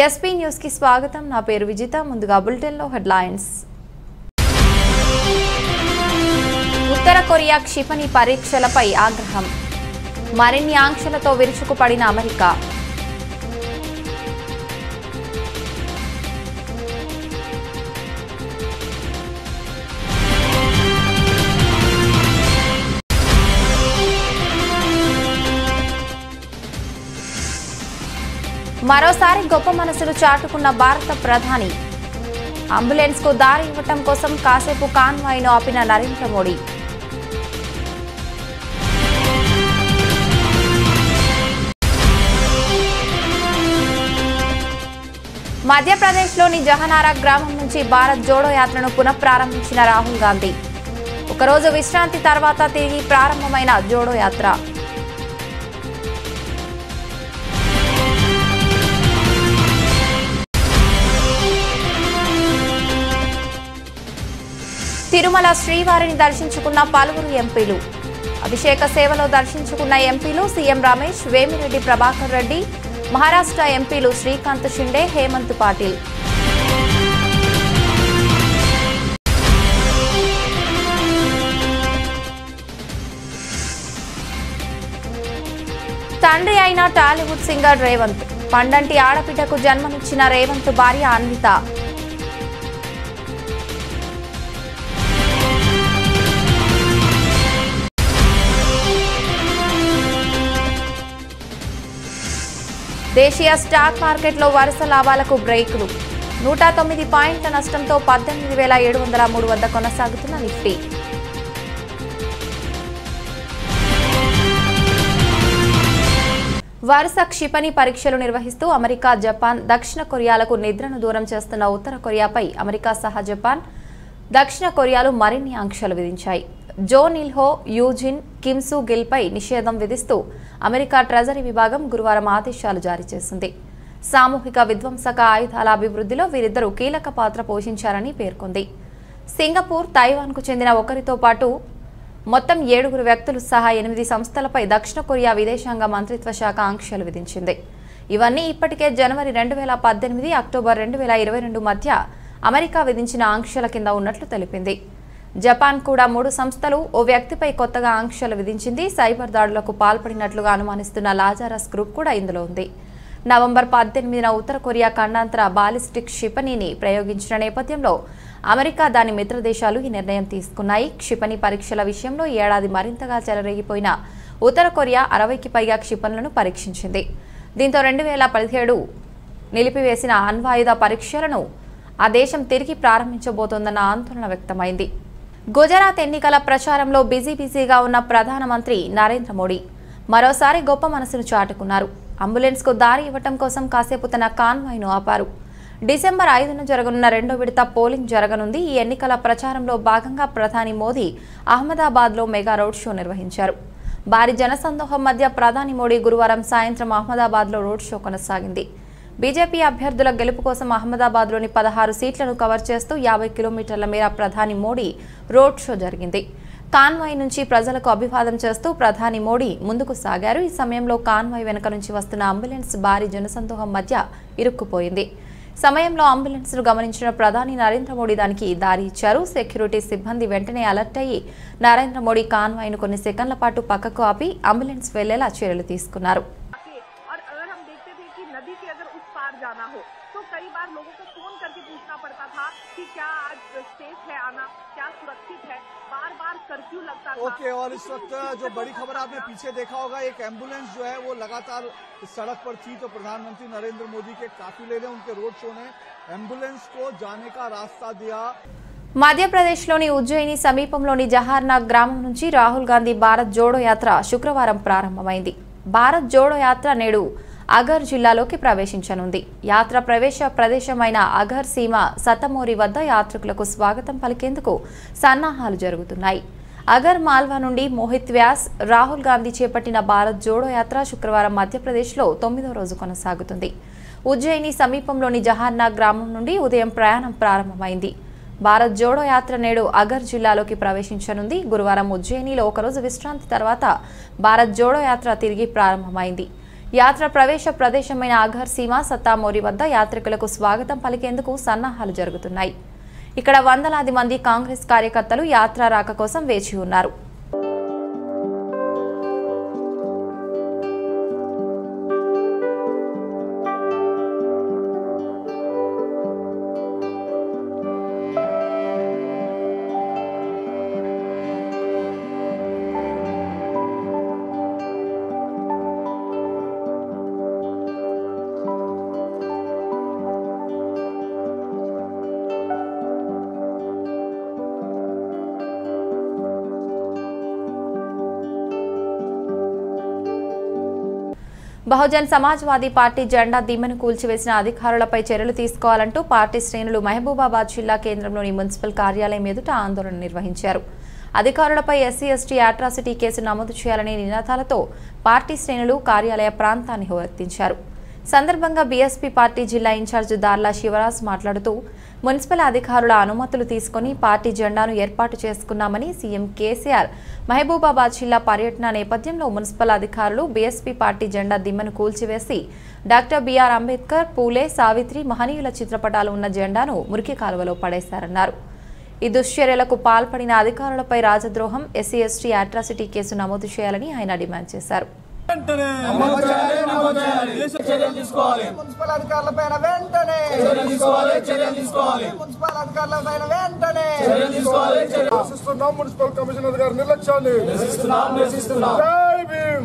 SP news కి స్వాగతం నా పేరు విజిత ముందుగా బులెటిన్లో హెడ్లైన్స్ ఉత్తర కొరియా క్షిపణి పరీక్షలపై ఆగ్రహం మరిన్ని ఆంక్షలతో విరుచుకుపడిన అమెరికా మరోసారి గొప్ప మనసులు చాటుకున్న భారత ప్రధాని అంబులెన్స్ కు దారి ఇవ్వటం కోసం కాసేపు కాన్వాయ్ను ఆపిన నరేంద్ర మోడీ మధ్యప్రదేశ్లోని జహనారా గ్రామం నుంచి భారత్ జోడో యాత్రను పునఃప్రారంభించిన రాహుల్ గాంధీ ఒకరోజు విశ్రాంతి తర్వాత తిరిగి ప్రారంభమైన జోడో యాత్ర తిరుమల శ్రీవారిని దర్శించుకున్న పలువురు ఎంపీలు అభిషేక సేవలో దర్శించుకున్న ఎంపీలు సీఎం రమేష్ వేమిరెడ్డి ప్రభాకర్ రెడ్డి మహారాష్ట్ర ఎంపీలు శ్రీకాంత్ షిండే హేమంత్ పాటిల్ తండ్రి అయిన టాలీవుడ్ సింగర్ రేవంత్ పండంటి ఆడబిడ్డకు జన్మనిచ్చిన రేవంత్ భార్య అన్విత దేశీయ స్టాక్ మార్కెట్లో వరుస లాభాలకు బ్రేకులు నూట తొమ్మిది పాయింట్ల నష్టంతో పద్దెనిమిది వేల ఏడు వందల మూడు వద్ద కొనసాగుతున్న నిఫ్టీ వరుస క్షిపణి పరీక్షలు నిర్వహిస్తూ అమెరికా జపాన్ దక్షిణ కొరియాలకు నిద్రను దూరం చేస్తున్న ఉత్తర కొరియాపై అమెరికా సహా జపాన్ దక్షిణ కొరియాలు మరిన్ని ఆంక్షలు విధించాయి జో నిల్హో యూజిన్ కిమ్సు గిల్పై నిషేధం విధిస్తూ అమెరికా ట్రెజరీ విభాగం గురువారం ఆదేశాలు జారీ చేసింది సామూహిక విధ్వంసక ఆయుధాల అభివృద్ధిలో వీరిద్దరూ కీలక పాత్ర పోషించారని పేర్కొంది సింగపూర్ తైవాన్కు చెందిన ఒకరితో పాటు మొత్తం ఏడుగురు వ్యక్తులు సహా ఎనిమిది సంస్థలపై దక్షిణ కొరియా విదేశాంగ మంత్రిత్వ శాఖ ఆంక్షలు విధించింది ఇవన్నీ ఇప్పటికే జనవరి రెండు వేల పద్దెనిమిది అక్టోబర్ రెండు వేల ఇరవై రెండు మధ్య అమెరికా విధించిన ఆంక్షల కింద ఉన్నట్లు తెలిపింది జపాన్ కూడా మూడు సంస్థలు ఓ వ్యక్తిపై కొత్తగా ఆంక్షలు విధించింది సైబర్ దాడులకు పాల్పడినట్లుగా అనుమానిస్తున్న లాజారస్ గ్రూప్ కూడా ఇందులో ఉంది నవంబర్ పద్దెనిమిదిన ఉత్తర కొరియా ఖండాంతర బాలిస్టిక్ క్షిపణిని ప్రయోగించిన నేపథ్యంలో అమెరికా దాని మిత్ర దేశాలు ఈ నిర్ణయం తీసుకున్నాయి క్షిపణి పరీక్షల విషయంలో ఈ ఏడాది మరింతగా చెలరేగిపోయిన ఉత్తర కొరియా అరవైకి పైగా క్షిపణులను పరీక్షించింది దీంతో రెండు వేల పదిహేడు నిలిపివేసిన అణ్వాయుధ పరీక్షలను ఆ దేశం తిరిగి ప్రారంభించబోతోందన్న ఆందోళన వ్యక్తమైంది గుజరాత్ ఎన్నికల ప్రచారంలో బిజీ బిజీగా ఉన్న ప్రధానమంత్రి నరేంద్ర మోడీ మరోసారి గొప్ప మనసును చాటుకున్నారు అంబులెన్స్కు దారి ఇవ్వటం కోసం కాసేపు తన కాన్వాయ్ను ఆపారు డిసెంబర్ ఐదున జరగనున్న రెండో విడత పోలింగ్ జరగనుంది ఈ ఎన్నికల ప్రచారంలో భాగంగా ప్రధాని మోదీ అహ్మదాబాద్లో మెగా రోడ్ షో నిర్వహించారు భారీ జనసందోహం మధ్య ప్రధాని మోడీ గురువారం సాయంత్రం అహ్మదాబాద్లో రోడ్ షో కొనసాగింది బీజేపీ అభ్యర్థుల గెలుపు కోసం అహ్మదాబాద్లోని పదహారు సీట్లను కవర్ చేస్తూ యాభై కిలోమీటర్ల మేర ప్రధాని మోడీ రోడ్ షో జరిగింది కాన్వాయ్ నుంచి ప్రజలకు అభివాదం చేస్తూ ప్రధాని మోడీ ముందుకు సాగారు ఈ సమయంలో కాన్వాయ్ వెనుక నుంచి వస్తున్న అంబులెన్స్ భారీ జనసందోహం మధ్య ఇరుక్కుపోయింది సమయంలో అంబులెన్స్ ను గమనించిన ప్రధాని నరేంద్ర మోడీ దానికి దారి ఇచ్చారు సెక్యూరిటీ సిబ్బంది వెంటనే అలర్ట్ అయ్యి నరేంద్ర మోడీ కాన్వాయ్ను కొన్ని సెకండ్ల పాటు పక్కకు ఆపి అంబులెన్స్ వెళ్లేలా చర్యలు తీసుకున్నారు के और अगर हम देखते थे कि नदी के अगर उस पार जाना हो तो कई बार लोगों को फोन करके पूछना पड़ता था कि क्या आज सेफ है आना क्या सुरक्षित है बार बार कर्फ्यू लगता था ओके और इस वक्त जो बड़ी खबर आपने पीछे देखा होगा एक एम्बुलेंस जो है वो लगातार इस सड़क पर थी तो प्रधानमंत्री नरेंद्र मोदी के काफिले ने उनके रोड शो ने एम्बुलेंस को जाने का रास्ता दिया మధ్యప్రదేశ్లోని ఉజ్జయిని సమీపంలోని జహార్నాగ్ గ్రామం నుంచి రాహుల్ గాంధీ భారత్ జోడో యాత్ర శుక్రవారం ప్రారంభమైంది భారత్ జోడో యాత్ర నేడు అగర్ జిల్లాలోకి ప్రవేశించనుంది యాత్ర ప్రవేశ ప్రదేశమైన అగర్ సీమ సతమోరి వద్ద యాత్రికులకు స్వాగతం పలికేందుకు సన్నాహాలు జరుగుతున్నాయి అగర్ మాల్వా నుండి మోహిత్ వ్యాస్ రాహుల్ గాంధీ చేపట్టిన భారత్ జోడో యాత్ర శుక్రవారం మధ్యప్రదేశ్లో తొమ్మిదో రోజు కొనసాగుతుంది ఉజ్జయిని సమీపంలోని జహార్నాగ్ గ్రామం నుండి ఉదయం ప్రయాణం ప్రారంభమైంది భారత్ జోడో యాత్ర నేడు అగర్ జిల్లాలోకి ప్రవేశించనుంది గురువారం ఉజ్జయినిలో ఒకరోజు విశ్రాంతి తర్వాత భారత్ జోడో యాత్ర తిరిగి ప్రారంభమైంది యాత్ర ప్రవేశ ప్రదేశమైన ఆఘర్ సీమ సత్తామోరి వద్ద యాత్రికులకు స్వాగతం పలికేందుకు సన్నాహాలు జరుగుతున్నాయి ఇక్కడ వందలాది మంది కాంగ్రెస్ కార్యకర్తలు యాత్ర రాక కోసం వేచి ఉన్నారు బహుజన్ సమాజ్వాదీ పార్టీ జెండా దిమ్మెను కూల్చివేసిన అధికారులపై చర్యలు తీసుకోవాలంటూ పార్టీ శ్రేణులు మహబూబాబాద్ జిల్లా కేంద్రంలోని మున్సిపల్ కార్యాలయం ఎదుట ఆందోళన నిర్వహించారు అధికారులపై ఎస్సీ ఎస్టీ అట్రాసిటీ కేసు నమోదు చేయాలనే నినాదాలతో పార్టీ శ్రేణులు కార్యాలయ ప్రాంతాన్ని హోరెత్తించారు సందర్భంగా బీఎస్పీ పార్టీ జిల్లా ఇన్ఛార్జ్ దార్లా శివరాజ్ మాట్లాడుతూ మున్సిపల్ అధికారుల అనుమతులు తీసుకుని పార్టీ జెండాను ఏర్పాటు చేసుకున్నామని సీఎం కేసీఆర్ మహబూబాబాద్ జిల్లా పర్యటన నేపథ్యంలో మున్సిపల్ అధికారులు బీఎస్పీ పార్టీ జెండా దిమ్మను కూల్చివేసి డాక్టర్ బీఆర్ అంబేద్కర్ పూలే సావిత్రి మహనీయుల చిత్రపటాలు ఉన్న జెండాను మురికి కాలువలో పడేశారన్నారు ఈ దుశ్చర్యలకు పాల్పడిన అధికారులపై రాజద్రోహం ఎస్సీ ఎస్టీ అట్రాసిటీ కేసు నమోదు చేయాలని ఆయన డిమాండ్ చేశారు వెంటనే దేశ చర్యలు తీసుకోవాలి మున్సిపల్ అధికారుల పైన వెంటనే తీసుకోవాలి చర్యలు తీసుకోవాలి మున్సిపల్ అధికారుల పైన వెంటనే తీసుకోవాలి చర్యలు ఆశిస్తున్నాం మున్సిపల్ కమిషనర్ గారి నిర్లక్ష్యాన్ని నిరసిస్తున్నాం నిరసిస్తున్నాం జై భీమ్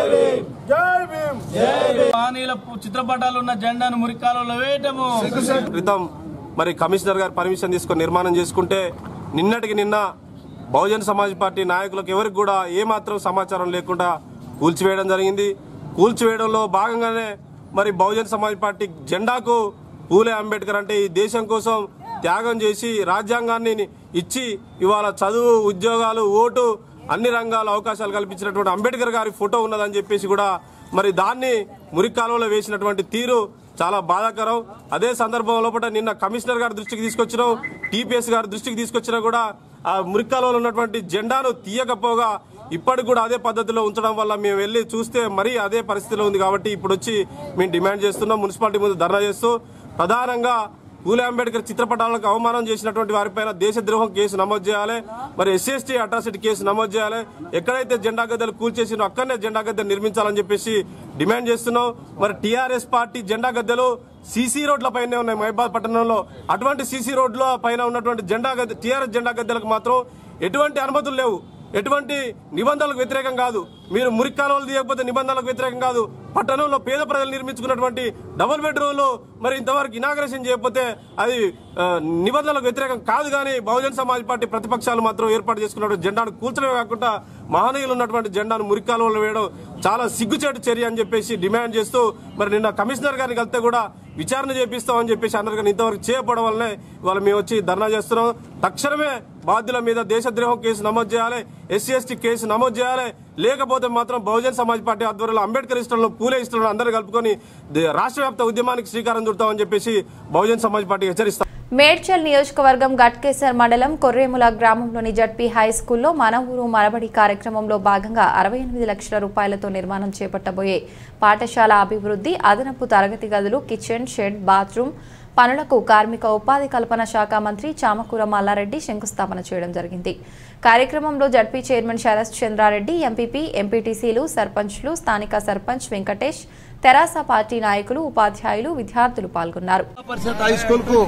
జై భీమ్ హానీల చిత్రపటాలు ఉన్న జెండాను మురికాలలో వేయటము క్రితం మరి కమిషనర్ గారు పర్మిషన్ తీసుకొని నిర్మాణం చేసుకుంటే నిన్నటికి నిన్న బహుజన్ సమాజ్ పార్టీ నాయకులకు ఎవరికి కూడా ఏమాత్రం సమాచారం లేకుండా కూల్చివేయడం జరిగింది కూల్చివేయడంలో భాగంగానే మరి బహుజన్ సమాజ్ పార్టీ జెండాకు పూలే అంబేద్కర్ అంటే ఈ దేశం కోసం త్యాగం చేసి రాజ్యాంగాన్ని ఇచ్చి ఇవాళ చదువు ఉద్యోగాలు ఓటు అన్ని రంగాల అవకాశాలు కల్పించినటువంటి అంబేద్కర్ గారి ఫోటో ఉన్నదని చెప్పేసి కూడా మరి దాన్ని మురికాలంలో వేసినటువంటి తీరు చాలా బాధాకరం అదే సందర్భం లోపల నిన్న కమిషనర్ గారి దృష్టికి తీసుకొచ్చినాం టీపీఎస్ గారి దృష్టికి తీసుకొచ్చినా కూడా ఆ మురికాలలో ఉన్నటువంటి జెండాను తీయకపోగా ఇప్పటికి కూడా అదే పద్ధతిలో ఉంచడం వల్ల మేము వెళ్ళి చూస్తే మరీ అదే పరిస్థితిలో ఉంది కాబట్టి ఇప్పుడు వచ్చి మేము డిమాండ్ చేస్తున్నాం మున్సిపాలిటీ ముందు ధర్నా చేస్తూ ప్రధానంగా పూలే అంబేద్కర్ చిత్రపటాలకు అవమానం చేసినటువంటి వారిపైన దేశద్రోహం కేసు నమోదు చేయాలి మరి ఎస్సీఎస్టీ అట్రాసిటీ కేసు నమోదు చేయాలి ఎక్కడైతే జెండా గద్దెలు కూల్చేసినో అక్కడనే జెండా గద్దెలు నిర్మించాలని చెప్పేసి డిమాండ్ చేస్తున్నాం మరి టీఆర్ఎస్ పార్టీ జెండా గద్దెలు సీసీ రోడ్ల పైనే ఉన్నాయి మహిబాద్ పట్టణంలో అటువంటి సీసీ రోడ్ల పైన ఉన్నటువంటి జెండా గద్దె టీఆర్ఎస్ జెండా గద్దెలకు మాత్రం ఎటువంటి అనుమతులు లేవు ఎటువంటి నిబంధనలకు వ్యతిరేకం కాదు మీరు మురికాలువలు తీయకపోతే నిబంధనలకు వ్యతిరేకం కాదు పట్టణంలో పేద ప్రజలు నిర్మించుకున్నటువంటి డబుల్ బెడ్రూమ్లు మరి ఇంతవరకు ఇనాగ్రేషన్ చేయకపోతే అది ఆ, నిబంధనలకు వ్యతిరేకం కాదు కానీ బహుజన్ సమాజ్ పార్టీ ప్రతిపక్షాలు మాత్రం ఏర్పాటు చేసుకున్నటువంటి జెండాను కూల్చడమే కాకుండా మహనీయులు ఉన్నటువంటి జెండాను మురికాలువలో వేయడం చాలా సిగ్గుచేటు చర్య అని చెప్పేసి డిమాండ్ చేస్తూ మరి నిన్న కమిషనర్ గారిని కలిస్తే కూడా విచారణ చేపిస్తామని చెప్పేసి అన్నారు కానీ ఇంతవరకు చేయకపోవడం వల్లనే ఇవాళ మేము వచ్చి ధర్నా చేస్తున్నాం తక్షణమే బాధ్యుల మీద దేశద్రోహం కేసు నమోదు చేయాలి ఎస్సీ ఎస్టీ కేసు నమోదు చేయాలి లేకపోతే మాత్రం బహుజన్ సమాజ్ పార్టీ ఆధ్వర్యంలో అంబేద్కర్ ఇష్టంలో పూలే ఇష్టంలో అందరూ కలుపుకొని దే- రాష్ట్ర వ్యాప్త ఉద్యమానికి శ్రీకారం చుడతామని చెప్పేసి బహుజన్ సమాజ్ పార్టీ హెచ్చరిస్తాం మేడ్చల్ నియోజకవర్గం గట్కేసర్ మండలం కొర్రేముల గ్రామంలోని జడ్పీ హై స్కూల్లో మన ఊరు మనబడి కార్యక్రమంలో భాగంగా అరవై ఎనిమిది లక్షల రూపాయలతో నిర్మాణం చేపట్టబోయే పాఠశాల అభివృద్ధి అదనపు తరగతి గదులు కిచెన్ షెడ్ బాత్రూమ్ పనులకు కార్మిక ఉపాధి కల్పన శాఖ మంత్రి చామకూర మల్లారెడ్డి శంకుస్థాపన చేయడం జరిగింది కార్యక్రమంలో ZP chairman Sharath Chandra Reddy MPP ఎంపీటీసీలు సర్పంచ్లు స్థానిక సర్పంచ్ వెంకటేష్ తెరాస పార్టీ నాయకులు ఉపాధ్యాయులు విద్యార్థులు పాల్గొన్నారు పరిషత్ హై స్కూల్ కు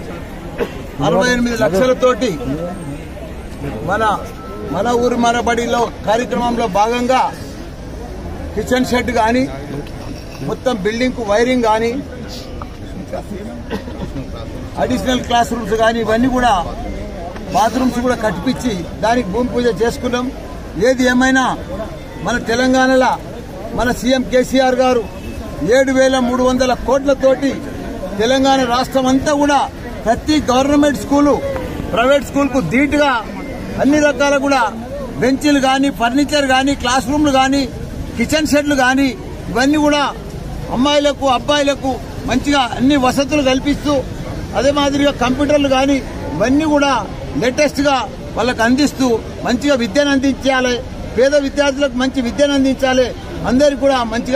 అరవై ఎనిమిది లక్షలతోటి మన మన ఊరు మన బడిలో కార్యక్రమంలో భాగంగా కిచెన్ షెడ్ కానీ మొత్తం బిల్డింగ్ కు వైరింగ్ కానీ అడిషనల్ క్లాస్ రూమ్స్ కానీ ఇవన్నీ కూడా బాత్రూమ్స్ కూడా కట్టిపించి దానికి భూమి పూజ చేసుకున్నాం ఏది ఏమైనా మన తెలంగాణలో మన సీఎం కేసీఆర్ గారు ఏడు వేల మూడు వందల కోట్లతోటి తెలంగాణ రాష్ట్రం అంతా కూడా ప్రతి గవర్నమెంట్ స్కూలు ప్రైవేట్ స్కూల్ కు ధీటుగా అన్ని రకాల కూడా బెంచీలు కానీ ఫర్నిచర్ కానీ క్లాస్ రూమ్లు కానీ కిచెన్ షెడ్లు కానీ ఇవన్నీ కూడా అమ్మాయిలకు అబ్బాయిలకు మంచిగా అన్ని వసతులు కల్పిస్తూ అదే మాదిరిగా కంప్యూటర్లు కానీ ఇవన్నీ కూడా లేటెస్ట్ గా వాళ్ళకు అందిస్తూ మంచిగా విద్యను అందించాలి పేద విద్యార్థులకు మంచి విద్యను అందించాలి అందరికి కూడా మంచిగా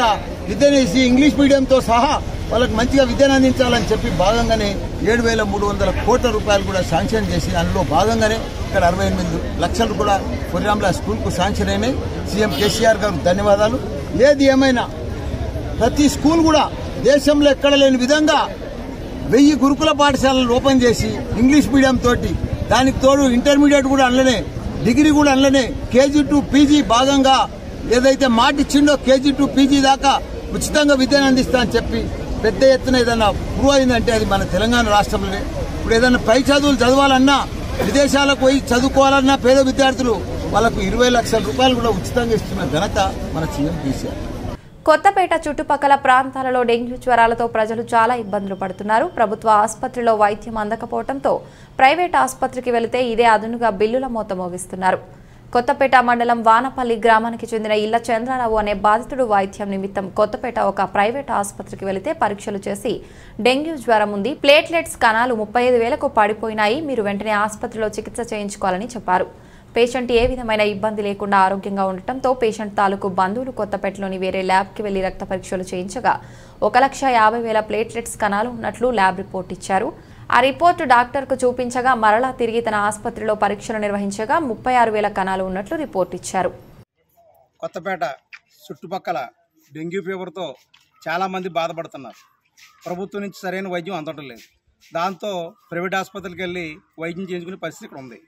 విద్యను ఇచ్చి ఇంగ్లీష్ మీడియంతో సహా వాళ్ళకి మంచిగా విద్యను అందించాలని చెప్పి భాగంగానే ఏడు వేల మూడు వందల కోట్ల రూపాయలు కూడా శాంక్షన్ చేసి అందులో భాగంగానే ఇక్కడ అరవై ఎనిమిది లక్షలు కూడా కొరిరాంల స్కూల్కు శాంక్షన్ అయినాయి సీఎం కేసీఆర్ గారు ధన్యవాదాలు ఏది ఏమైనా ప్రతి స్కూల్ కూడా దేశంలో ఎక్కడ లేని విధంగా వెయ్యి గురుకుల పాఠశాలలు ఓపెన్ చేసి ఇంగ్లీష్ మీడియం తోటి దానికి తోడు ఇంటర్మీడియట్ కూడా అందులోనే డిగ్రీ కూడా అందులోనే కేజీ టు పీజీ భాగంగా ఏదైతే మాట ఇచ్చిండో కేజీ టు పీజీ దాకా ఉచితంగా విద్యను అందిస్తా అని చెప్పి పెద్ద ఎత్తున ఏదైనా ప్రూవ్ అయిందంటే అది మన తెలంగాణ రాష్ట్రంలోనే ఇప్పుడు ఏదైనా పై చదువులు చదవాలన్నా విదేశాలకు పోయి చదువుకోవాలన్నా పేద విద్యార్థులు వాళ్ళకు ఇరవై లక్షల రూపాయలు కూడా ఉచితంగా ఇస్తున్న ఘనత మన సీఎం కేసీఆర్ కొత్తపేట చుట్టుపక్కల ప్రాంతాలలో డెంగ్యూ జ్వరాలతో ప్రజలు చాలా ఇబ్బందులు పడుతున్నారు ప్రభుత్వ ఆసుపత్రిలో వైద్యం అందకపోవడంతో ప్రైవేట్ ఆసుపత్రికి వెళితే ఇదే అదునుగా బిల్లుల మోత మోగిస్తున్నారు కొత్తపేట మండలం వానపల్లి గ్రామానికి చెందిన ఇళ్ల చంద్రారావు అనే బాధితుడు వైద్యం నిమిత్తం కొత్తపేట ఒక ప్రైవేట్ ఆసుపత్రికి వెళితే పరీక్షలు చేసి డెంగ్యూ జ్వరం ఉంది ప్లేట్లెట్స్ కణాలు ముప్పై ఐదు వేలకు పడిపోయినాయి మీరు వెంటనే ఆసుపత్రిలో చికిత్స చేయించుకోవాలని చెప్పారు పేషెంట్ ఏ విధమైన ఇబ్బంది లేకుండా ఆరోగ్యంగా ఉండటంతో పేషెంట్ తాలూకు బంధువులు కొత్తపేటలోని వేరే ల్యాబ్కి వెళ్లి రక్త పరీక్షలు చేయించగా ఒక లక్ష యాభై వేల ప్లేట్లెట్స్ కణాలు ఉన్నట్లు ల్యాబ్ రిపోర్ట్ ఇచ్చారు ఆ రిపోర్టు డాక్టర్కు చూపించగా మరలా తిరిగి తన ఆసుపత్రిలో పరీక్షలు నిర్వహించగా ముప్పై ఆరు వేల కణాలు ఉన్నట్లు రిపోర్ట్ ఇచ్చారు కొత్తపేట చుట్టుపక్కల డెంగ్యూ ఫీవర్తో చాలామంది బాధపడుతున్నారు ప్రభుత్వం నుంచి సరైన వైద్యం అందటం లేదు దాంతో ప్రైవేట్ ఆసుపత్రికి వెళ్ళి వైద్యం చేయించుకునే పరిస్థితి ఇక్కడ ఉంది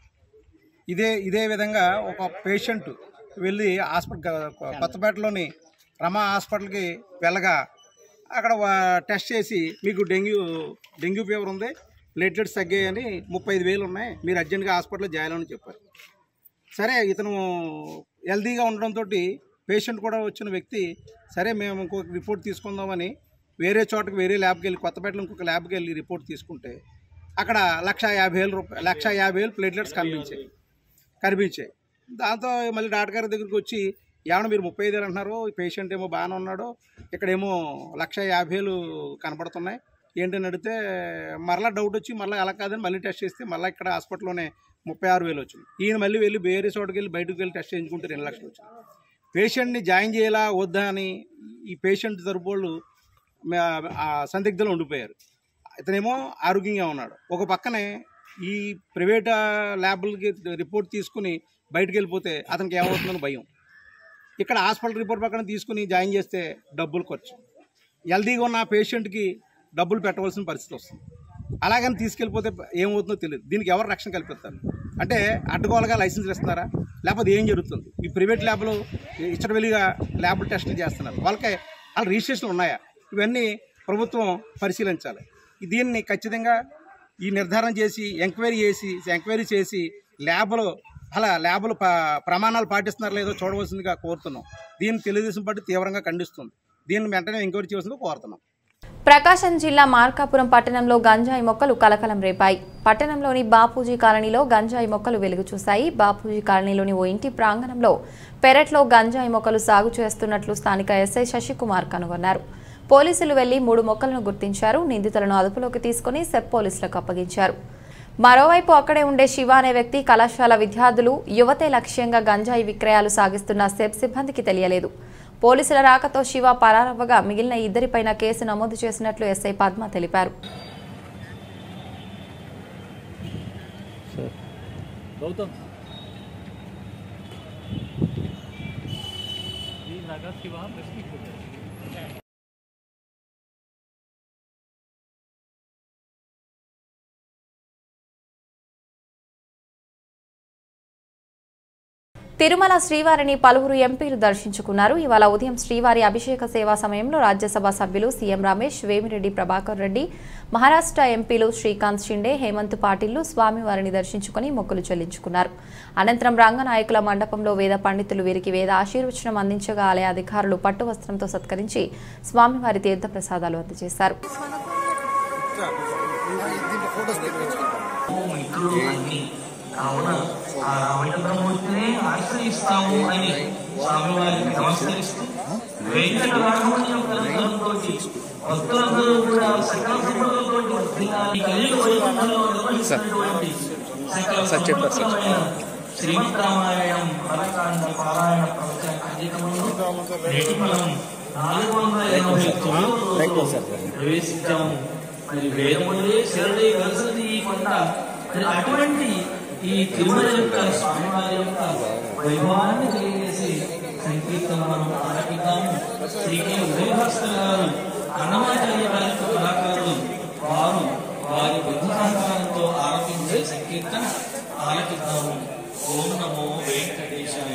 ఇదే ఇదే విధంగా ఒక పేషెంట్ వెళ్ళి హాస్పిటల్ కొత్తపేటలోని రమా హాస్పిటల్కి వెళ్ళగా అక్కడ వా- టెస్ట్ చేసి మీకు డెంగ్యూ డెంగ్యూ ఫీవర్ ఉంది ప్లేట్లెట్స్ తగ్గాయని ముప్పై ఐదు వేలు ఉన్నాయి మీరు అర్జెంట్గా హాస్పిటల్లో జాయిన్ అని చెప్పారు సరే ఇతను హెల్దీగా ఉండడంతో పేషెంట్ కూడా వచ్చిన వ్యక్తి సరే మేము ఇంకొక రిపోర్ట్ తీసుకుందామని వేరే చోటకి వేరే ల్యాబ్కి వెళ్ళి కొత్తపేటలో ఇంకొక ల్యాబ్కి వెళ్ళి రిపోర్ట్ తీసుకుంటే అక్కడ లక్ష యాభై వేలు రూపాయలు లక్ష యాభై వేలు ప్లేట్లెట్స్ కనిపించాయి కనిపించాయి దాంతో మళ్ళీ డాక్టర్ గారి దగ్గరికి వచ్చి ఏమన్నా మీరు ముప్పై ఐదు వేలు అంటున్నారు ఈ పేషెంట్ ఏమో బాగానే ఉన్నాడు ఇక్కడేమో లక్ష యాభై వేలు కనపడుతున్నాయి ఏంటని అడిగితే మరలా డౌట్ వచ్చి మళ్ళీ అలా కాదని మళ్ళీ టెస్ట్ చేస్తే మళ్ళీ ఇక్కడ హాస్పిటల్లోనే ముప్పై ఆరు వేలు వచ్చింది ఈయన మళ్ళీ వెళ్ళి వేరే చోటుకి వెళ్ళి బయటకు వెళ్ళి టెస్ట్ చేయించుకుంటే రెండు లక్షలు వచ్చింది పేషెంట్ని జాయిన్ చేయాలా వద్దా అని ఈ పేషెంట్ తరపుళ్ళు సందిగ్ధంలో ఉండిపోయారు ఇతనేమో ఆరోగ్యంగా ఉన్నాడు ఒక పక్కనే ఈ ప్రైవేట్ ల్యాబ్లకి రిపోర్ట్ తీసుకుని బయటకు వెళ్ళిపోతే అతనికి ఏమవుతుందని భయం ఇక్కడ హాస్పిటల్ రిపోర్ట్ పక్కన తీసుకుని జాయిన్ చేస్తే డబ్బులు ఖర్చు హెల్దీగా ఉన్న పేషెంట్కి డబ్బులు పెట్టవలసిన పరిస్థితి వస్తుంది అలాగని తీసుకెళ్ళిపోతే ఏమవుతుందో తెలియదు దీనికి ఎవరు రక్షణ కల్పిస్తారు అంటే అడ్డగోలుగా లైసెన్స్ ఇస్తున్నారా లేకపోతే ఏం జరుగుతుంది ఈ ప్రైవేట్ ల్యాబ్లు ఇచ్చటవెలిగా ల్యాబ్ టెస్టులు చేస్తున్నారు వాళ్ళకి వాళ్ళ రిజిస్ట్రేషన్లు ఉన్నాయా ఇవన్నీ ప్రభుత్వం పరిశీలించాలి దీన్ని ఖచ్చితంగా ఈ నిర్ధారణ చేసి ఎంక్వైరీ చేసి ఎంక్వైరీ చేసి ల్యాబ్లో అలా ల్యాబ్లు ప- ప్రమాణాలు పాటిస్తున్నారో లేదో చూడవలసిందిగా కోరుతున్నాం దీన్ని తెలుగుదేశం పార్టీ తీవ్రంగా ఖండిస్తుంది దీన్ని వెంటనే ఎంక్వైరీ చేయవలసిందిగా కోరుతున్నాం ప్రకాశం జిల్లా మార్కాపురం పట్టణంలో గంజాయి మొక్కలు కలకలం రేపాయి పట్టణంలోని బాపూజీ కాలనీలో గంజాయి మొక్కలు వెలుగు చూశాయి బాపూజీ కాలనీలోని ఓ ఇంటి ప్రాంగణంలో పెరట్లో గంజాయి మొక్కలు సాగు చేస్తున్నట్లు స్థానిక ఎస్ఐ శశికుమార్ కనుగొన్నారు పోలీసులు వెళ్లి మూడు మొక్కలను గుర్తించారు నిందితులను అదుపులోకి తీసుకుని సెప్ పోలీసులకు అప్పగించారు మరోవైపు అక్కడే ఉండే శివ అనే వ్యక్తి కళాశాల విద్యార్థులు యువతే లక్ష్యంగా గంజాయి విక్రయాలు సాగిస్తున్న సెప్ సిబ్బందికి తెలియలేదు పోలీసుల రాకతో శివ పరారవ్వగా మిగిలిన ఇద్దరిపైన కేసు నమోదు చేసినట్లు ఎస్ఐ పద్మ తెలిపారు తిరుమల శ్రీవారిని పలువురు ఎంపీలు దర్శించుకున్నారు ఇవాళ ఉదయం శ్రీవారి అభిషేక సేవా సమయంలో రాజ్యసభ సభ్యులు సీఎం రమేష్ వేమిరెడ్డి ప్రభాకర్ రెడ్డి మహారాష్ట్ర ఎంపీలు శ్రీకాంత్ షిండే హేమంత్ పాటిల్లు స్వామివారిని దర్శించుకుని మొక్కులు చెల్లించుకున్నారు అనంతరం రంగనాయకుల మండపంలో వేద పండితులు వీరికి వేద ఆశీర్వచనం అందించగా ఆలయ అధికారులు పట్టు వస్త్రంతో సత్కరించి స్వామివారి తీర్థప్రసాదాలు అందజేశారు కావున ఆ రామచంద్రమూర్తిని ఆశ్రయిస్తాము అని స్వామివారికి నమస్కరిస్తూ వెంకట రాఘవన్ యొక్క అనుగ్రహంతో భక్తులందరూ కూడా సకల సంపదలతో వర్ధిల్లాలి. కలియుగ వైకుంఠంలో నిర్వహిస్తున్నటువంటి సకల సంపత్తులమైన శ్రీమద్ రామాయణం బాలకాండ పారాయణ ప్రవచన కార్యక్రమంలో నేటి మనం నాలుగు వందల ఎనభై తొమ్మిదిలో ప్రవేశించాము మరి వేదములే శరణి కలిసింది ఈ కొండ మరి అటువంటి ఈ తిరుమల యొక్క స్వామివారి యొక్క వైభవాన్ని తెలియజేసి సంకీర్తన మనం ఆలపిద్దాము శ్రీకి ఉదయభాస్కర్ గారు అన్నమాచార్య గారి యొక్క కళాకారులు వారు వారి బుద్ధి సహకారంతో ఆలపించే సంకీర్తన ఆలపిద్దాము ఓం నమో వెంకటేశాయ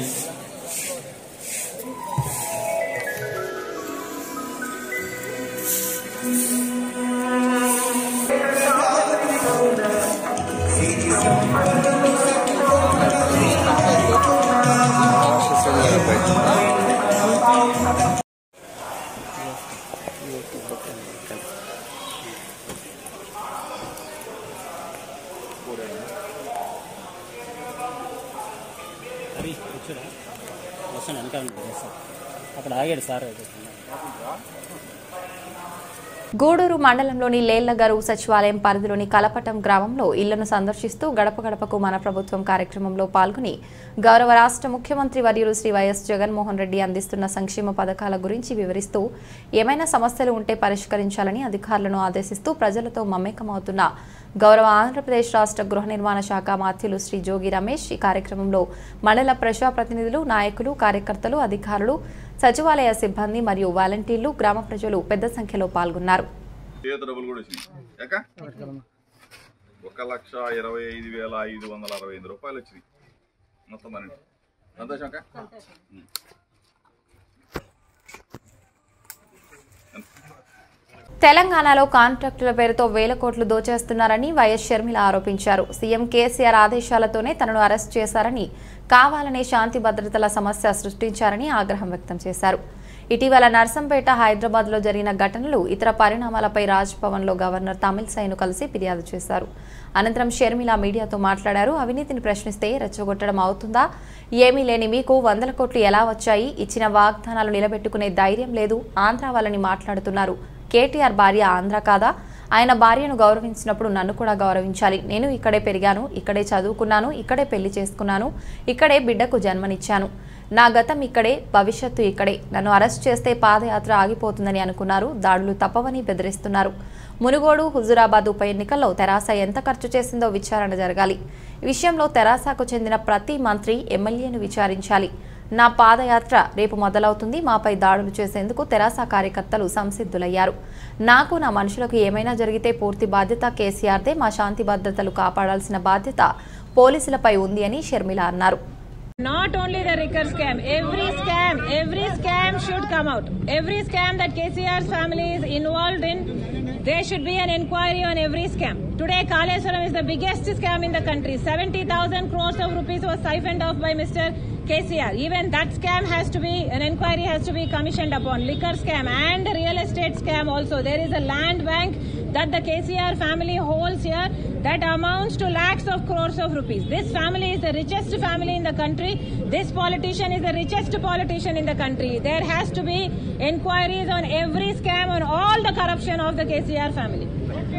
అది కూర్చోరా వస్తాను వెనకాల సార్ అక్కడ ఆగాడు సార్ గూడూరు మండలంలోని లేళ్లగరు సచివాలయం పరిధిలోని కలపటం గ్రామంలో ఇళ్లను సందర్శిస్తూ గడప గడపకు మన ప్రభుత్వం కార్యక్రమంలో పాల్గొని గౌరవ రాష్ట్ర ముఖ్యమంత్రి వర్యులు శ్రీ వైఎస్ జగన్మోహన్ రెడ్డి అందిస్తున్న సంక్షేమ పథకాల గురించి వివరిస్తూ ఏమైనా సమస్యలు ఉంటే పరిష్కరించాలని అధికారులను ఆదేశిస్తూ ప్రజలతో మమేకమవుతున్న గౌరవ ఆంధ్రప్రదేశ్ రాష్ట్ర గృహ నిర్మాణ శాఖ మాత్యులు శ్రీ జోగి రమేష్ ఈ కార్యక్రమంలో మండల ప్రజాప్రతినిధులు నాయకులు కార్యకర్తలు అధికారులు సచివాలయ సిబ్బంది మరియు వాలంటీర్లు గ్రామ ప్రజలు పెద్ద సంఖ్యలో పాల్గొన్నారు చేత డబ్బులు కూడా వచ్చినాయి ఏక ఒక లక్ష ఇరవై ఐదు వేల ఐదు వందల అరవై ఐదు రూపాయలు వచ్చినాయి మొత్తం మన సంతోషం అక్క ఉం. తెలంగాణలో కాంట్రాక్టుల పేరుతో వేల కోట్లు దోచేస్తున్నారని వైఎస్ షర్మిల ఆరోపించారు సీఎం కేసీఆర్ ఆదేశాలతోనే తనను అరెస్ట్ చేశారని కావాలనే శాంతి భద్రతల సమస్య సృష్టించారని ఆగ్రహం వ్యక్తం చేశారు ఇటీవల నర్సంపేట హైదరాబాద్లో జరిగిన ఘటనలు ఇతర పరిణామాలపై రాజ్ భవన్లో గవర్నర్ తమిళసైను కలిసి ఫిర్యాదు చేశారు అనంతరం షర్మిల మీడియాతో మాట్లాడారు అవినీతిని ప్రశ్నిస్తే రెచ్చగొట్టడం అవుతుందా ఏమీ లేని మీకు వందల కోట్లు ఎలా వచ్చాయి ఇచ్చిన వాగ్దానాలు నిలబెట్టుకునే ధైర్యం లేదు ఆంధ్ర వాళ్ళని మాట్లాడుతున్నారు కేటీఆర్ భార్య ఆంధ్ర కాదా ఆయన భార్యను గౌరవించినప్పుడు నన్ను కూడా గౌరవించాలి నేను ఇక్కడే పెరిగాను ఇక్కడే చదువుకున్నాను ఇక్కడే పెళ్లి చేసుకున్నాను ఇక్కడే బిడ్డకు జన్మనిచ్చాను నా గతం ఇక్కడే భవిష్యత్తు ఇక్కడే నన్ను అరెస్ట్ చేస్తే పాదయాత్ర ఆగిపోతుందని అనుకున్నారు దాడులు తప్పవని బెదిరిస్తున్నారు మునుగోడు హుజురాబాద్ ఉప ఎన్నికల్లో తెరాస ఎంత ఖర్చు చేసిందో విచారణ జరగాలి ఈ విషయంలో తెరాసకు చెందిన ప్రతి మంత్రి ఎమ్మెల్యేను విచారించాలి నా పాదయాత్ర రేపు మొదలవుతుంది మాపై దాడులు చేసేందుకు తెరాస కార్యకర్తలు సంసిద్ధులయ్యారు నాకు నా మనుషులకు ఏమైనా జరిగితే పూర్తి బాధ్యత కేసీఆర్దే మా శాంతి భద్రతలు కాపాడాల్సిన బాధ్యత పోలీసులపై ఉంది అని షర్మిల అన్నారు Not only the Ricker scam, every scam, every scam should come out. Every scam that KCR's family is involved in, there should be an inquiry on every scam. Today, Kaleswaram is the biggest scam in the country. 70,000 crores of rupees was siphoned off by Mr. KCR. Even that scam has to be, an inquiry has to be commissioned upon. Liquor scam and real estate scam also. There is a land bank that the KCR family holds here that amounts to lakhs of crores of rupees. This family is the richest family in the country. This politician is the richest politician in the country. There has to be inquiries on every scam on all the corruption of the KCR family.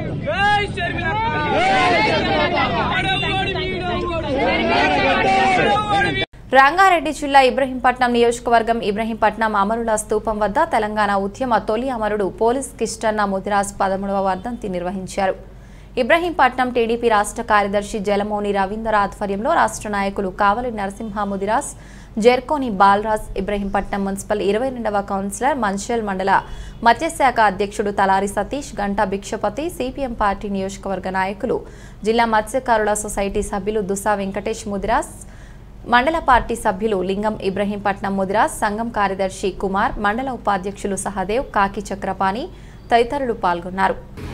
Rangareddy జిల్లా ఇబ్రహీంపట్నం నియోజకవర్గం ఇబ్రహీంపట్నం అమరుల స్తూపం వద్ద తెలంగాణ ఉద్యమ తొలి అమరుడు police Kishtanna Mudiraj పదమూడవ వర్ధంతి నిర్వహించారు ఇబ్రహీంపట్నం టీడీపీ రాష్ట్ర కార్యదర్శి జలమోని రవీందర్ ఆధ్వర్యంలో రాష్ట్ర నాయకులు కావలి నరసింహ ముదిరాజ్ జెర్కోని బాలరాజ్ ఇబ్రహీంపట్నం మున్సిపల్ ఇరవై రెండవ కౌన్సిలర్ మంచల్ మండల మత్స్యశాఖ అధ్యక్షుడు తలారి సతీష్ గంటా భిక్షపతి సిపిఎం పార్టీ నియోజకవర్గ నాయకులు జిల్లా మత్స్యకారుల సొసైటీ సభ్యులు దుసా వెంకటేష్ ముదిరాజ్ మండల పార్టీ సభ్యులు లింగం ఇబ్రహీంపట్నం ముదిరాజ్ సంఘం కార్యదర్శి కుమార్ మండల ఉపాధ్యక్షులు సహదేవ్ కాకి చక్రపాణి తదితరులు పాల్గొన్నారు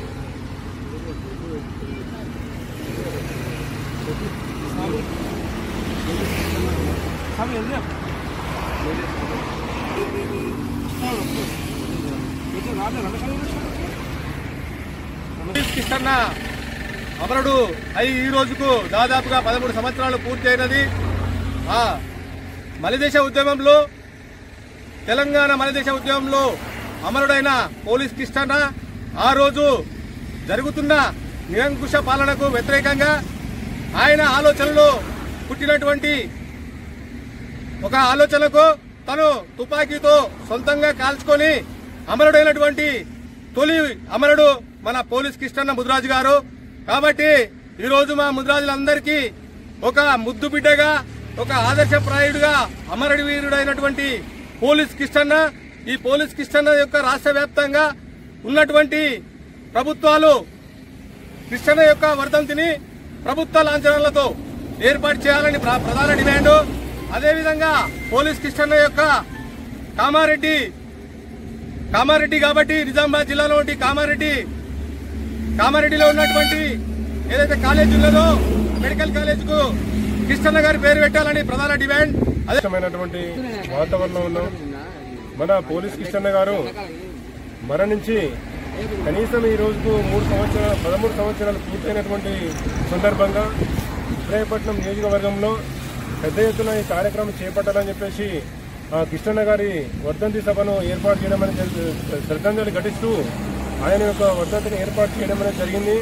కృష్ణన్న అమరుడు అయి ఈ రోజుకు దాదాపుగా పదమూడు సంవత్సరాలు పూర్తి అయినది ఆ మలిదేశ ఉద్యమంలో తెలంగాణ మలిదేశ ఉద్యమంలో అమరుడైన పోలీస్ కృష్ణన్న ఆ రోజు జరుగుతున్న నిరంకుశ పాలనకు వ్యతిరేకంగా ఆయన ఆలోచనలో పుట్టినటువంటి ఒక ఆలోచనకు తను తుపాకీతో సొంతంగా కాల్చుకొని అమరుడైనటువంటి తొలి అమరుడు మన పోలీస్ కృష్ణన్న ముద్రాజు గారు కాబట్టి ఈ రోజు మా ముద్రాజులందరికీ ఒక ముద్దు బిడ్డగా ఒక ఆదర్శప్రాయుడుగా అమరుడి వీరుడైనటువంటి పోలీస్ కృష్ణన్న ఈ పోలీస్ కృష్ణన్న యొక్క రాష్ట్ర వ్యాప్తంగా ఉన్నటువంటి ప్రభుత్వాలు కృష్ణన్న యొక్క వర్ధంతిని ప్రభుత్వ లాంఛనాలతో ఏర్పాటు చేయాలని ప్ర- ప్రధాన డిమాండ్ అదేవిధంగా పోలీస్ కృష్ణన్న యొక్క కామారెడ్డి కామారెడ్డి కాబట్టి నిజామాబాద్ జిల్లాలో ఉండి కామారెడ్డి కామారెడ్డిలో ఉన్నటువంటి ఏదైతే కాలేజ్ ఉన్నదో మెడికల్ కాలేజ్ కు కృష్ణన్న గారి పేరు పెట్టాలని ప్రధాన డిమాండ్ అదే ఇష్టమైనటువంటి వాతావరణం ఉన్నాం మన పోలీస్ కిష్టన్న గారు మరణించి కనీసం ఈ రోజుకు మూడు సంవత్సరాలు పదమూడు సంవత్సరాలు పూర్తయినటువంటి సందర్భంగా ఇబ్రాహీపట్నం నియోజకవర్గంలో పెద్ద ఎత్తున ఈ కార్యక్రమం చేపట్టాలని చెప్పేసి ఆ కృష్ణన్న గారి వర్ధంతి సభను ఏర్పాటు చేయడం అనేది శ్రద్ధాంజలి ఘటిస్తూ ఆయన యొక్క వర్ధంతిని ఏర్పాటు చేయడం అనేది జరిగింది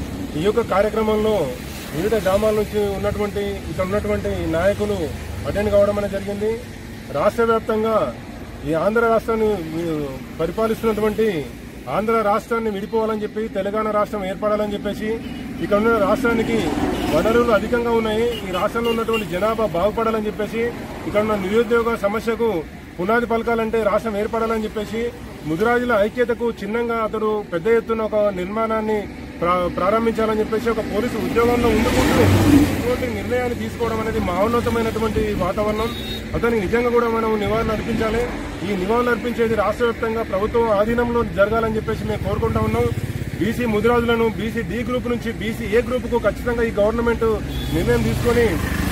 ఈ యొక్క కార్యక్రమంలో వివిధ గ్రామాల నుంచి ఉన్నటువంటి ఇక్కడ ఉన్నటువంటి నాయకులు అటెండ్ కావడం అనేది జరిగింది రాష్ట్ర వ్యాప్తంగా ఈ ఆంధ్ర రాష్ట్రాన్ని వి- పరిపాలిస్తున్నటువంటి ఆంధ్ర రాష్ట్రాన్ని విడిపోవాలని చెప్పి తెలంగాణ రాష్ట్రం ఏర్పడాలని చెప్పేసి ఇక్కడ ఉన్న రాష్ట్రానికి వనరులు అధికంగా ఉన్నాయి ఈ రాష్ట్రంలో ఉన్నటువంటి జనాభా బాగుపడాలని చెప్పేసి ఇక్కడ ఉన్న నిరుద్యోగ సమస్యకు పునాది పలకాలంటే రాష్ట్రం ఏర్పడాలని చెప్పేసి ముదిరాజుల ఐక్యతకు చిన్నంగా అతడు పెద్ద ఎత్తున ఒక నిర్మాణాన్ని ప్రా- ప్రారంభించాలని చెప్పేసి ఒక పోలీసు ఉద్యోగంలో ఉండుకుంటూ ఇటువంటి నిర్ణయాన్ని తీసుకోవడం అనేది మహోన్నతమైనటువంటి వాతావరణం అతనికి నిజంగా కూడా మనం నివారణ అర్పించాలి ఈ నివారణ అర్పించేది రాష్ట్ర వ్యాప్తంగా ప్రభుత్వం ఆధీనంలో జరగాలని చెప్పేసి మేము కోరుకుంటా ఉన్నాం బీసీ ముదిరాజులను బీసీ డి గ్రూప్ నుంచి బీసీ ఏ గ్రూప్ కు ఖచ్చితంగా ఈ గవర్నమెంట్ నిర్ణయం తీసుకొని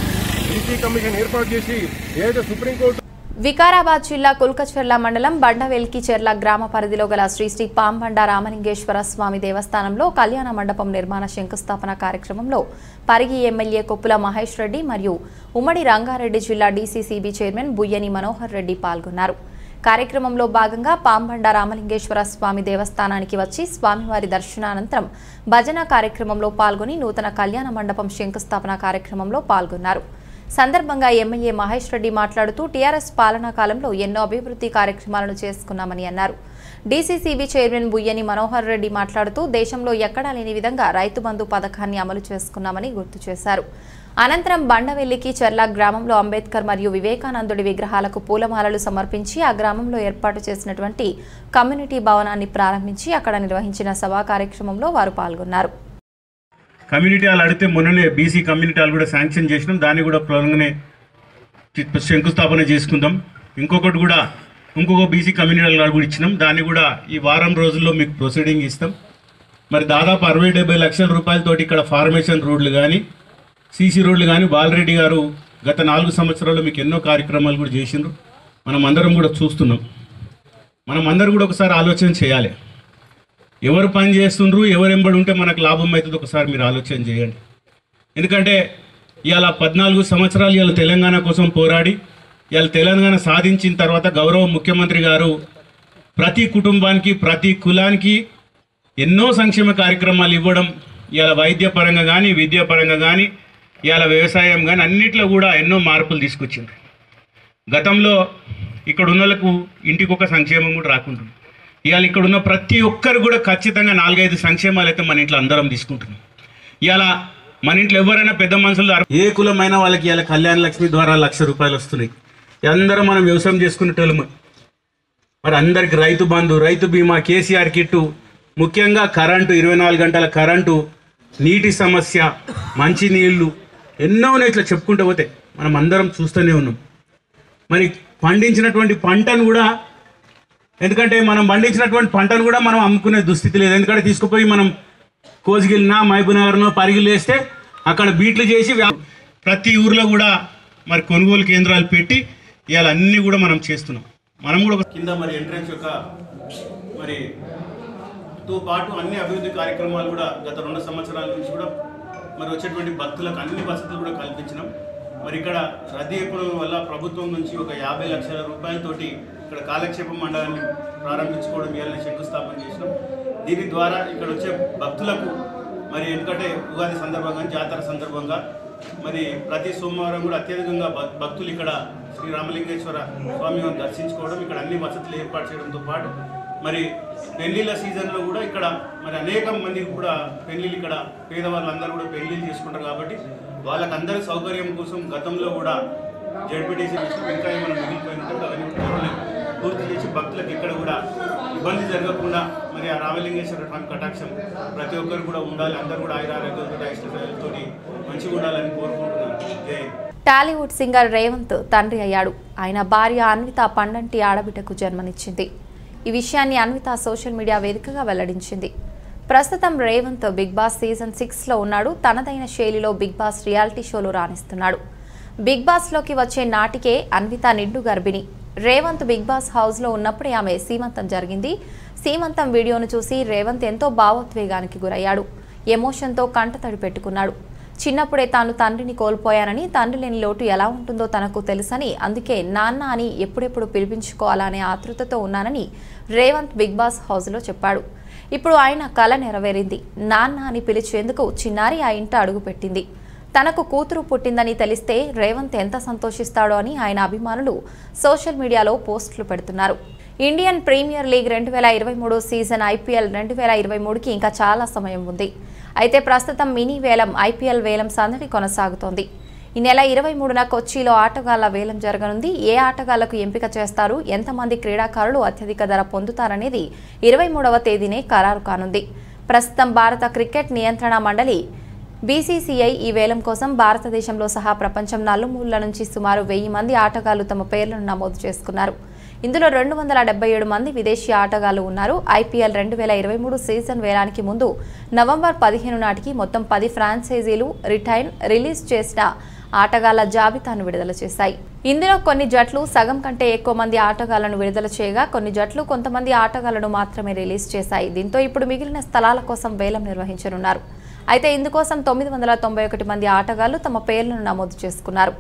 బీసీ కమిషన్ ఏర్పాటు చేసి ఏదైతే సుప్రీంకోర్టు వికారాబాద్ జిల్లా కుల్కచెర్ల మండలం బండవెల్కి చెర్ల గ్రామ పరిధిలో గల శ్రీ శ్రీ పాంబండ రామలింగేశ్వర స్వామి దేవస్థానంలో కళ్యాణ మండపం నిర్మాణ శంకుస్థాపన కార్యక్రమంలో పరిగి ఎమ్మెల్యే కొప్పుల మహేష్ రెడ్డి మరియు ఉమ్మడి రంగారెడ్డి జిల్లా డీసీసీబీ చైర్మన్ బుయ్యని మనోహర్ రెడ్డి పాల్గొన్నారు కార్యక్రమంలో భాగంగా పాంబండ రామలింగేశ్వర స్వామి దేవస్థానానికి వచ్చి స్వామివారి దర్శనానంతరం భజన కార్యక్రమంలో పాల్గొని నూతన కళ్యాణ మండపం శంకుస్థాపన కార్యక్రమంలో పాల్గొన్నారు సందర్భంగా ఎమ్మెల్యే మహేష్ రెడ్డి మాట్లాడుతూ టీఆర్ఎస్ పాలనా కాలంలో ఎన్నో అభివృద్ధి కార్యక్రమాలను చేసుకున్నామని అన్నారు డీసీసీబీ చైర్మన్ బుయ్యని మనోహర్ రెడ్డి మాట్లాడుతూ దేశంలో ఎక్కడా లేని విధంగా రైతు బంధు పథకాన్ని అమలు చేసుకున్నామని గుర్తు చేశారు అనంతరం బండవెల్లికి చెర్ల గ్రామంలో అంబేద్కర్ మరియు వివేకానందుడి విగ్రహాలకు పూలమాలలు సమర్పించి ఆ గ్రామంలో ఏర్పాటు చేసినటువంటి కమ్యూనిటీ భవనాన్ని ప్రారంభించి అక్కడ నిర్వహించిన సభా కార్యక్రమంలో వారు పాల్గొన్నారు కమ్యూనిటీ హాల్ అడిగితే మొన్ననే బీసీ కమ్యూనిటీ హాల్ కూడా శాంక్షన్ చేసినాం దాన్ని కూడా త్వరగానే చి- శంకుస్థాపన చేసుకుందాం ఇంకొకటి కూడా ఇంకొక బీసీ కమ్యూనిటీ హాల్ కూడా ఇచ్చినాం దాన్ని కూడా ఈ వారం రోజుల్లో మీకు ప్రొసీడింగ్ ఇస్తాం మరి దాదాపు అరవై డెబ్బై లక్షల రూపాయలతోటి ఇక్కడ ఫార్మేషన్ రోడ్లు కానీ సీసీ రోడ్లు కానీ బాలరెడ్డి గారు గత నాలుగు సంవత్సరాల్లో మీకు ఎన్నో కార్యక్రమాలు కూడా చేసిండ్రు మనం అందరం కూడా చూస్తున్నాం మనం అందరం కూడా ఒకసారి ఆలోచన చేయాలి ఎవరు పని చేస్తుండ్రు ఎవరు ఎంబడి ఉంటే మనకు లాభం అవుతుంది ఒకసారి మీరు ఆలోచన చేయండి ఎందుకంటే ఇవాళ పద్నాలుగు సంవత్సరాలు ఇవాళ తెలంగాణ కోసం పోరాడి ఇవాళ తెలంగాణ సాధించిన తర్వాత గౌరవ ముఖ్యమంత్రి గారు ప్రతి కుటుంబానికి ప్రతి కులానికి ఎన్నో సంక్షేమ కార్యక్రమాలు ఇవ్వడం ఇవాళ వైద్య పరంగా కానీ విద్యా పరంగా కానీ ఇవాళ వ్యవసాయం కానీ అన్నిట్లో కూడా ఎన్నో మార్పులు తీసుకొచ్చింది గతంలో ఇక్కడ ఉన్న వాళ్ళకు ఇంటికి ఒక సంక్షేమం కూడా రాకుంటుంది ఇవాళ ఇక్కడ ఉన్న ప్రతి ఒక్కరు కూడా ఖచ్చితంగా నాలుగైదు సంక్షేమాలు అయితే మన ఇంట్లో అందరం తీసుకుంటున్నాం ఇవాళ మన ఇంట్లో ఎవరైనా పెద్ద మనుషులు ఏ కులమైన వాళ్ళకి ఇవాళ కళ్యాణ లక్ష్మి ద్వారా లక్ష రూపాయలు వస్తున్నాయి అందరం మనం వ్యవసాయం చేసుకునేటోళ్ళము మరి అందరికి రైతు బంధు రైతు బీమా కేసీఆర్ కిట్టు ముఖ్యంగా కరెంటు ఇరవై నాలుగు గంటల కరెంటు నీటి సమస్య మంచి నీళ్లు ఎన్నో ఉన్నాయి ఇట్లా చెప్పుకుంటూ పోతే మనం అందరం చూస్తూనే ఉన్నాం మరి పండించినటువంటి పంటను కూడా ఎందుకంటే మనం పండించినటువంటి పంటను కూడా మనం అమ్ముకునే దుస్థితి లేదు ఎందుకంటే తీసుకుపోయి మనం కోసిగిలినా మహబూబ్నగర్నో పరిగిలు వేస్తే అక్కడ బీట్లు చేసి వ్యా- ప్రతి ఊర్లో కూడా మరి కొనుగోలు కేంద్రాలు పెట్టి ఇవాళ అన్నీ కూడా మనం చేస్తున్నాం మనం కూడా ఒక- కింద మరి ఎంట్రన్స్ యొక్క మరి తో పాటు అన్ని అభివృద్ధి కార్యక్రమాలు కూడా గత రెండు సంవత్సరాల నుంచి కూడా మరి వచ్చేటువంటి భక్తులకు అన్ని వసతులు కూడా కల్పించినాం మరి ఇక్కడ రద్దీ ఎక్కువ వల్ల ప్రభుత్వం నుంచి ఒక యాభై లక్షల రూపాయలతోటి ఇక్కడ కాలక్షేప మండలాన్ని ప్రారంభించుకోవడం ఇవాళ శంకుస్థాపన చేసినాం దీని ద్వారా ఇక్కడ వచ్చే భక్తులకు మరి ఎందుకంటే ఉగాది సందర్భంగా జాతర సందర్భంగా మరి ప్రతి సోమవారం కూడా అత్యధికంగా భక్- భక్తులు ఇక్కడ శ్రీ రామలింగేశ్వర స్వామి వారిని దర్శించుకోవడం ఇక్కడ అన్ని వసతులు ఏర్పాటు చేయడంతో పాటు మరి పెళ్లిళ్ళ సీజన్లో కూడా ఇక్కడ మరి అనేక మందికి కూడా పెళ్లిళ్ళు ఇక్కడ పేదవాళ్ళందరూ కూడా పెళ్లిళ్ళు చేసుకుంటారు కాబట్టి వాళ్ళకందరి సౌకర్యం కోసం గతంలో కూడా జడ్పీటీసీ విషయం ఇంకా ఏమైనా మిగిలిపోయినట్టు అవన్నీ కూడా త్వరలో పూర్తి చేసి భక్తులకు ఇక్కడ కూడా ఇబ్బంది జరగకుండా మరి ఆ రామలింగేశ్వర స్వామి కటాక్షం ప్రతి ఒక్కరు కూడా ఉండాలి అందరూ కూడా ఆయురారోగ్యాలతో ఇష్టతో మంచిగా ఉండాలని కోరుకుంటున్నాను జై హింద్. టాలీవుడ్ సింగర్ రేవంత్ తండ్రి అయ్యాడు ఆయన భార్య అన్విత పండంటి ఆడబిడ్డకు జన్మనిచ్చింది ఈ విషయాన్ని అన్విత సోషల్ మీడియా వేదికగా వెల్లడించింది ప్రస్తుతం రేవంత్ బిగ్ బాస్ సీజన్ సిక్స్లో ఉన్నాడు తనదైన శైలిలో బిగ్ బాస్ రియాలిటీ షోలో రాణిస్తున్నాడు బిగ్ బాస్లోకి వచ్చే నాటికే అన్విత నిండు గర్భిణి రేవంత్ బిగ్ బాస్ హౌస్లో ఉన్నప్పుడే ఆమె సీమంతం జరిగింది సీమంతం వీడియోను చూసి రేవంత్ ఎంతో భావోద్వేగానికి గురయ్యాడు ఎమోషన్తో కంటతడి పెట్టుకున్నాడు చిన్నప్పుడే తాను తండ్రిని కోల్పోయానని తండ్రి లేని లోటు ఎలా ఉంటుందో తనకు తెలుసని అందుకే నాన్న అని ఎప్పుడెప్పుడు పిలిపించుకోవాలనే ఆతృతతో ఉన్నానని రేవంత్ బిగ్ బాస్ హౌస్లో చెప్పాడు ఇప్పుడు ఆయన కల నెరవేరింది నాన్న అని పిలిచేందుకు చిన్నారి ఆ ఇంట అడుగుపెట్టింది తనకు కూతురు పుట్టిందని తెలిస్తే రేవంత్ ఎంత సంతోషిస్తాడో అని ఆయన అభిమానులు సోషల్ మీడియాలో పోస్టులు పెడుతున్నారు ఇండియన్ ప్రీమియర్ లీగ్ రెండు వేల ఇరవై మూడు సీజన్ ఐపీఎల్ రెండు వేల ఇరవై మూడుకి ఇంకా చాలా సమయం ఉంది అయితే ప్రస్తుతం మినీ వేలం ఐపీఎల్ వేలం సందడి కొనసాగుతోంది ఈ నెల ఇరవై మూడున కొచ్చిలో ఆటగాళ్ల వేలం జరగనుంది ఏ ఆటగాళ్లకు ఎంపిక చేస్తారు ఎంతమంది క్రీడాకారులు అత్యధిక ధర పొందుతారనేది ఇరవై మూడవ తేదీనే ఖరారు కానుంది ప్రస్తుతం భారత క్రికెట్ నియంత్రణ మండలి బీసీసీఐ ఈ వేలం కోసం భారతదేశంలో సహా ప్రపంచం నలుమూలల నుంచి సుమారు వెయ్యి మంది ఆటగాళ్లు తమ పేర్లను నమోదు చేసుకున్నారు ఇందులో రెండు వందల డెబ్బై ఏడు మంది విదేశీ ఆటగాళ్లు ఉన్నారు ఐపీఎల్ రెండు వేల ఇరవై మూడు సీజన్ వేలానికి ముందు నవంబర్ పదిహేను నాటికి మొత్తం పది ఫ్రాంచైజీలు రిటైన్ రిలీజ్ చేసిన ఆటగాళ్ల జాబితాను విడుదల చేశాయి ఇందులో కొన్ని జట్లు సగం కంటే ఎక్కువ మంది ఆటగాళ్లను విడుదల చేయగా కొన్ని జట్లు కొంతమంది ఆటగాళ్లను మాత్రమే రిలీజ్ చేశాయి దీంతో ఇప్పుడు మిగిలిన స్థలాల కోసం వేలం నిర్వహించనున్నారు అయితే ఇందుకోసం తొమ్మిది వందల తొంభై ఒకటి మంది ఆటగాళ్లు తమ పేర్లను నమోదు చేసుకున్నారు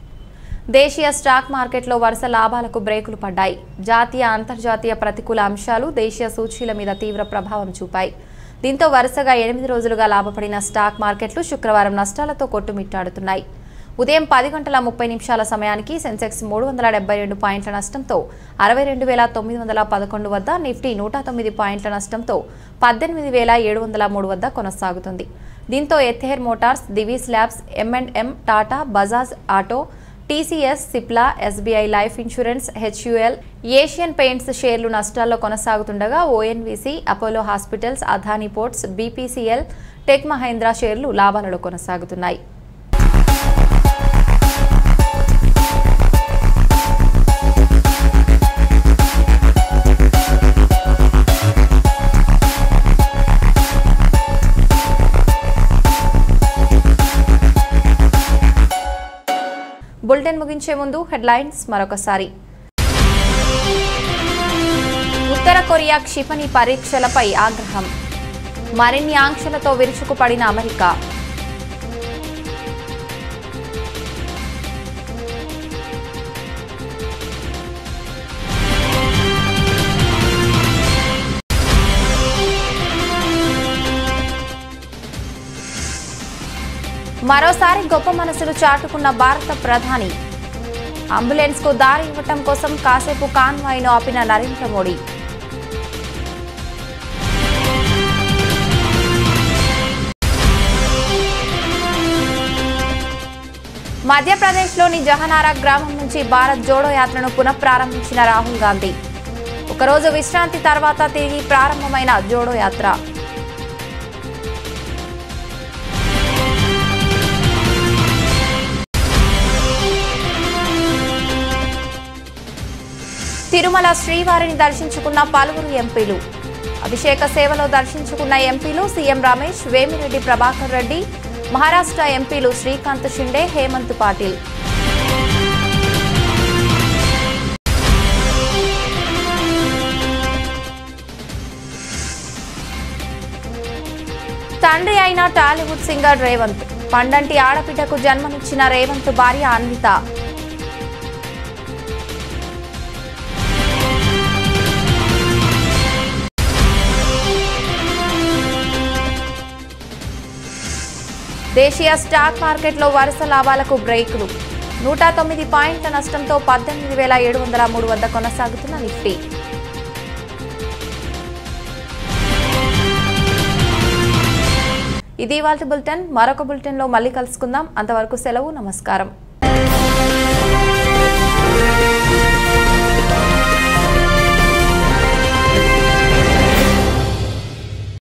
దేశీయ స్టాక్ మార్కెట్లో వరుస లాభాలకు బ్రేకులు పడ్డాయి జాతీయ అంతర్జాతీయ ప్రతికూల అంశాలు దేశీయ సూచీల మీద తీవ్ర ప్రభావం చూపాయి దీంతో వరుసగా ఎనిమిది రోజులుగా లాభపడిన స్టాక్ మార్కెట్లు శుక్రవారం నష్టాలతో కొట్టుమిట్టాడుతున్నాయి ఉదయం పది గంటల ముప్పై నిమిషాల సమయానికి సెన్సెక్స్ మూడు వందల డెబ్బై రెండు పాయింట్ల నష్టంతో అరవై రెండు వేల తొమ్మిది వందల పదకొండు వద్ద నిఫ్టీ నూట తొమ్మిది పాయింట్ల నష్టంతో పద్దెనిమిది వేల ఏడు వందల మూడు వద్ద కొనసాగుతుంది దీంతో Ather motors Divis labs M and M Tata Bajaj auto TCS Cipla SBI life insurance HUL Asian paints షేర్లు నష్టాల్లో కొనసాగుతుండగా ONGC Apollo hospitals Adani ports BPCL tech Mahindra షేర్లు లాభాలలో కొనసాగుతున్నాయి బులెటిన్ ముగించే ముందు హెడ్లైన్స్ మరొకసారి ఉత్తర కొరియా క్షిపణి పరీక్షలపై ఆగ్రహం మరిన్ని ఆంక్షలతో విరుచుకుపడిన అమెరికా మరోసారి గొప్ప మనసులు చాటుకున్న భారత ప్రధాని అంబులెన్స్ కు దారి ఇవ్వటం కోసం కాసేపు కాన్వాయ్ను ఆపిన నరేంద్ర మోడీ మధ్యప్రదేశ్లోని జహనారా గ్రామం నుంచి భారత్ జోడో యాత్రను పునఃప్రారంభించిన రాహుల్ గాంధీ ఒకరోజు విశ్రాంతి తర్వాత తిరిగి ప్రారంభమైన జోడో యాత్ర తిరుమల శ్రీవారిని దర్శించుకున్న పలువురు ఎంపీలు అభిషేక సేవలో దర్శించుకున్న ఎంపీలు సీఎం రమేష్ వేమిరెడ్డి ప్రభాకర్ రెడ్డి మహారాష్ట్ర ఎంపీలు శ్రీకాంత్ షిండే హేమంత్ పాటిల్ తండ్రి అయిన టాలీవుడ్ సింగర్ రేవంత్ పండంటి ఆడపిట్టకు జన్మనిచ్చిన రేవంత్ భార్య అన్విత దేశీయ స్టాక్ మార్కెట్లో వరుస లాభాలకు బ్రేకులు నూట తొమ్మిది పాయింట్ల నష్టంతో పద్దెనిమిది వేల ఏడు వందల మూడు వద్ద కొనసాగుతున్న నిఫ్టీ ఇది ఇవాళ బులెటిన్ మరొక బులెటిన్లో మళ్ళీ కలుసుకుందాం అంతవరకు సెలవు నమస్కారం